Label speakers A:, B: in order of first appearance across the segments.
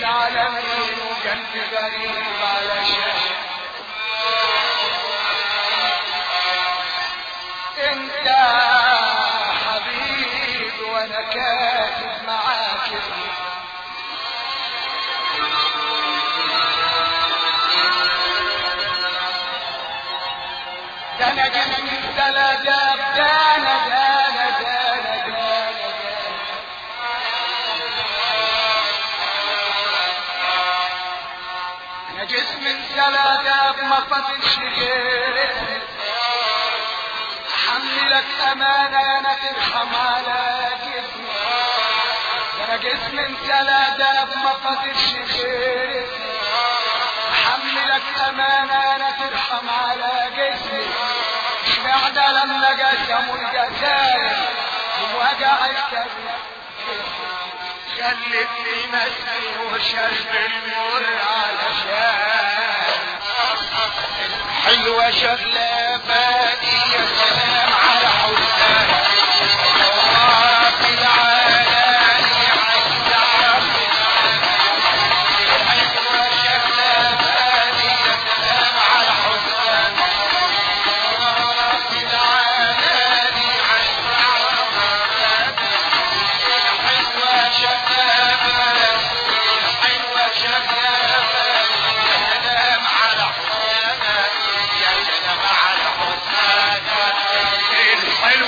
A: العالمين وقلبي غريب على شيء انت حبيبي وانا كاتب معاك اسمي ده انا جسمي الثلاثة دانا دانا دانا دانا انا جسمي الثلاثة ما فضلش غير اسمي احملك امانة انا ترحم على جسمي ده انا جسمي الثلاثة ما فضلش غير اسمي احملك امانة انا ترحم على جسمي اشمعنى لما قسموا الجزائر ووجع الكبير خلتني مسكي وشرب المر علشان حلوة شغلة بادي يا سلام على حسن رب العالمين عز حلوة شغلة بادي يا سلام على حسن رب العالمين عز حلوة شغلة حلوة شغلة يا سلام على حسن يا سلام على حسن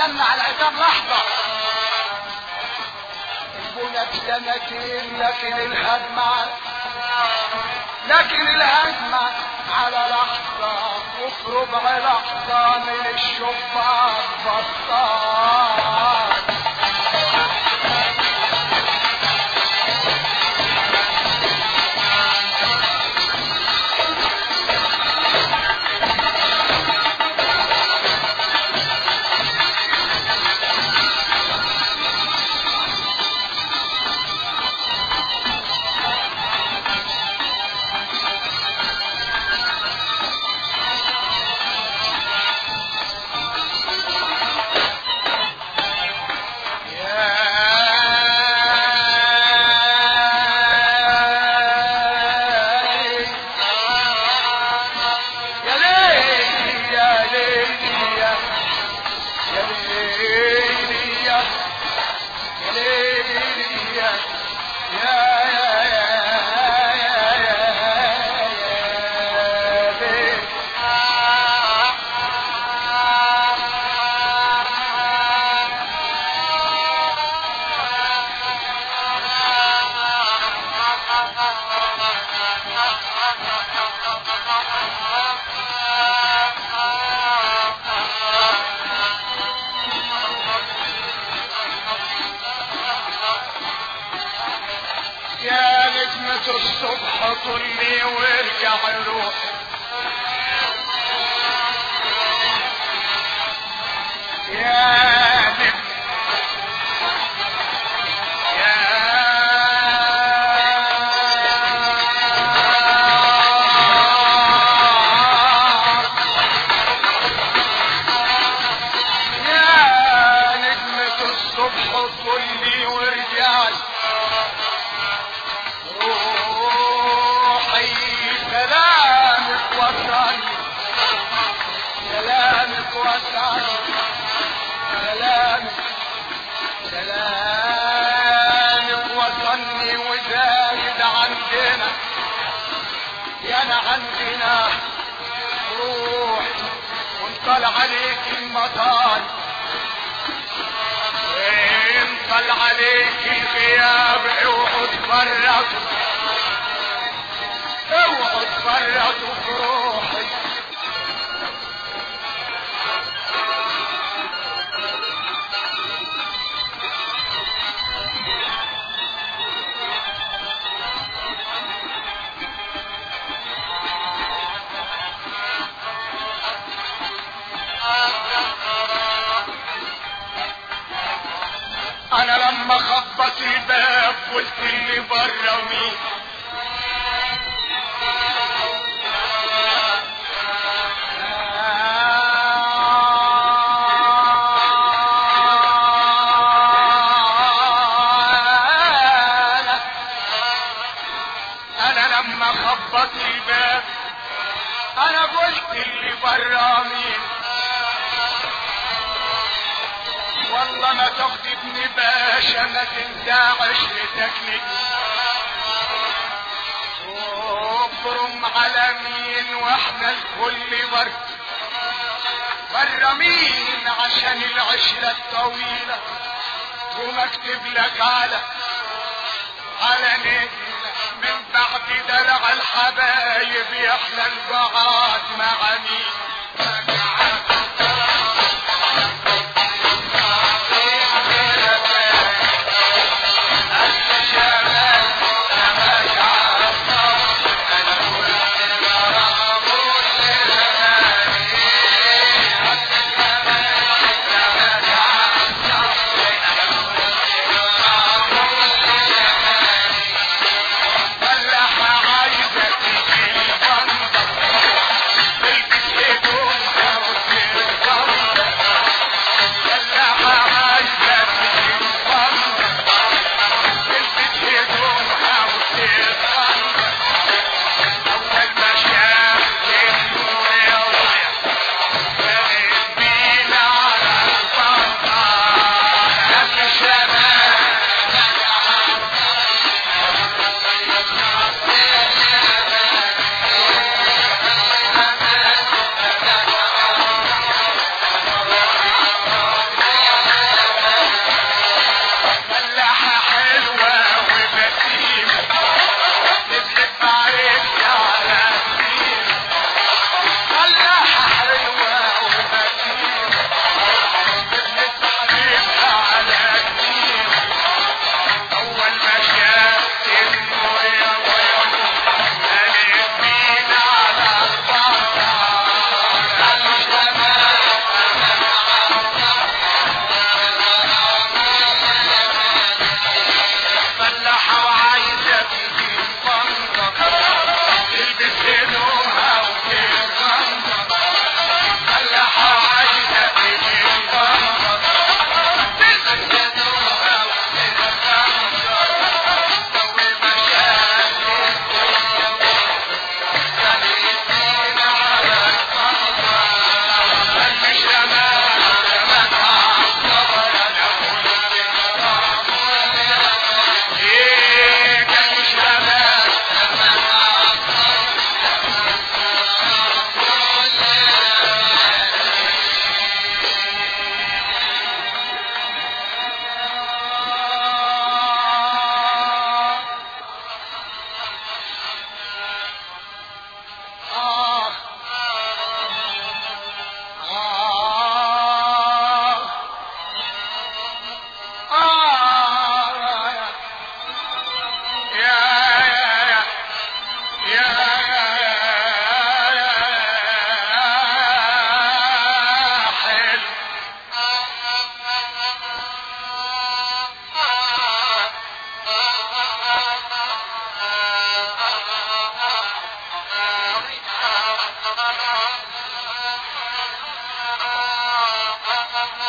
A: استنى على العتاب لحظة البنى بسنتين لكن الهدمة لكن الهدمة على لحظة وفي ربع لحظة من الشباك بطال يا نجمة الصبح طلي وارجع روح يا نجم يا نجمة الصبح طلي وارجعي روحي سلامك وصلي سلامك وصلي سلامك سلامك وصلني وزايد عندنا يا انا عندنا روح وانطل عليك المطار وانطل عليك الغياب اوعوا تفرطوا اوعوا تفرطوا في روحي انا لما خبط الباب قلت اللي بره مين انا انا لما خبط الباب انا قلت اللي بره مين والله ما تغضبني باشا ما تنسى عشرتك لي وابرم على مين واحنا الكل ورد بره مين عشان العشرة الطويلة ومكتب لك على على نجم من بعد درع الحبايب يحلى البعاد مع مين فلاحة عايزة تجي البندر البس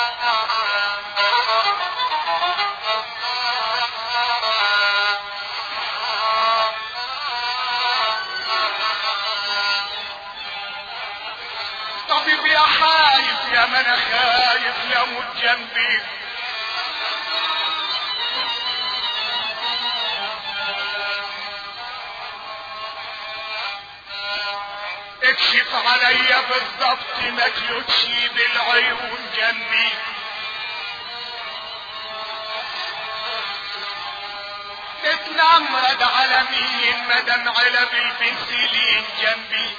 A: طبيب يا خايف يا من خايف يا موت جنبي اكشف عليا بالضبط ما تلوتش بالعيون جنبي اتنمرد على مين مدام علب البنسلين جنبي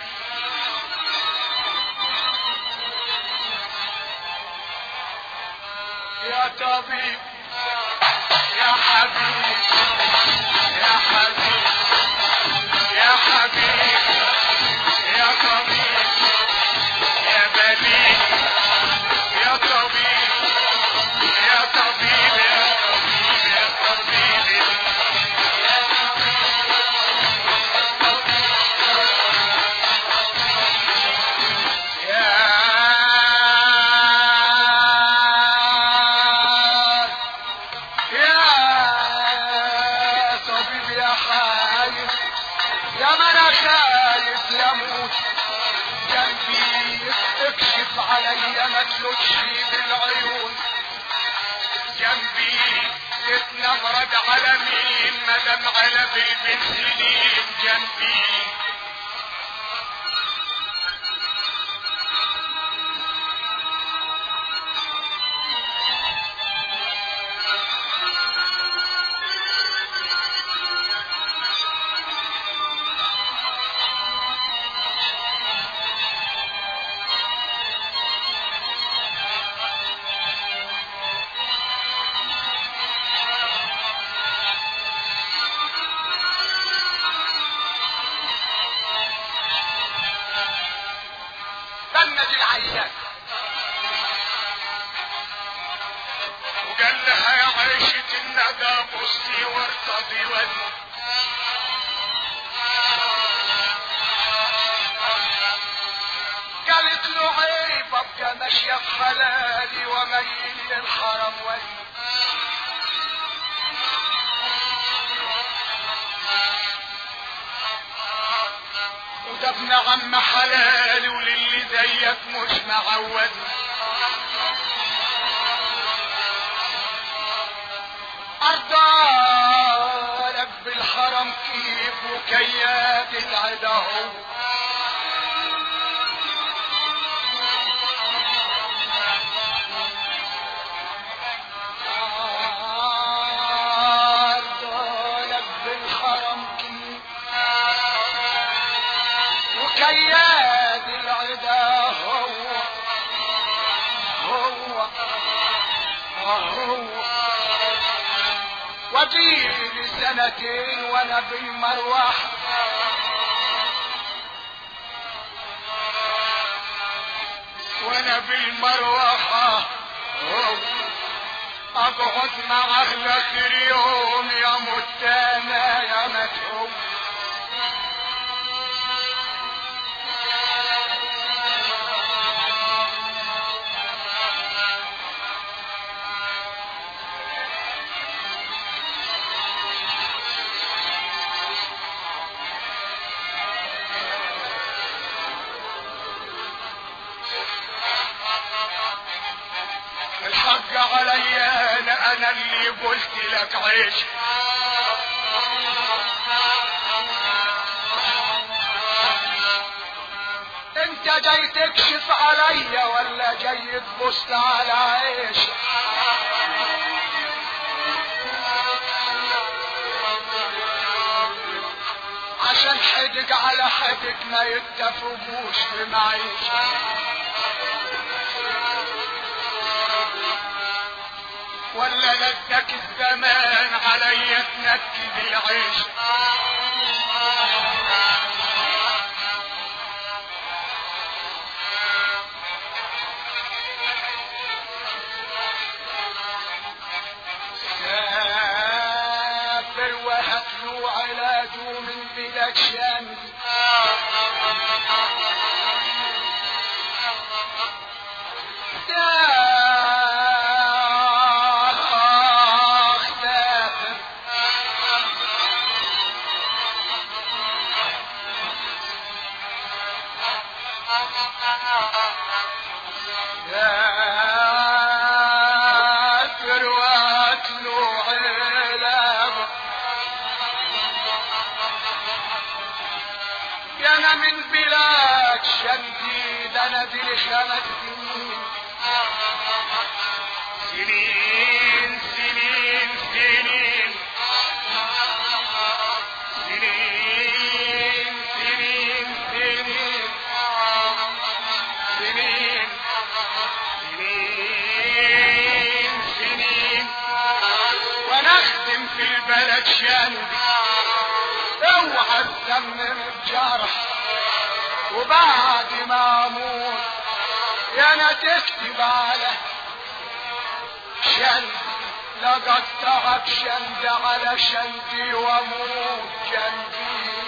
A: يا طبيب يا حبيب يا حبيب يا حبيب يا طبيب يا بليد يا طبيب يا طبيب يا طبيب يا طبيب يا يا طبيب يا خايف يا ما انا خايف يموت جنبي اكشف عليا ما تلوتش بالعيون جنبي اتنمرد على مين مدام على بالبنسلين جنبي بنت العيان وقال لها يا عيشة الندى بصي وارتضي ودي قالت له عيب ابقى ماشية في حلالي وميل للحرم ولي وده ابن عم حلالي وللي زيك مش معود أرضالك بالحرم كيف وكياد العدا هو أرضالك بالحرم كيف وكياد العدا هو هو هو وجيلي سنتين وانا بالمروح وانا بالمروحة هو اقعد مع اخر يوم يا متانا يا متعوب الحق عليا انا انا اللي قلت لك عيش انت جاي تكشف عليا ولا جاي تبص على عيش عشان حدق على حدق ما يتفقوش في معيشة ولا لدك الزمان عليا تنكد العيش سافر وهتلو علاجه من بلاد شامل ادي خمس سنين سنين سنين سنين سنين سنين سنين سنين سنين سنين وانا اخدم في البلد شندي اوعى تسمم الجرح وبعد ما اموت يا انا تكتب على شندي لقد تعب شندي على شندي واموت جندي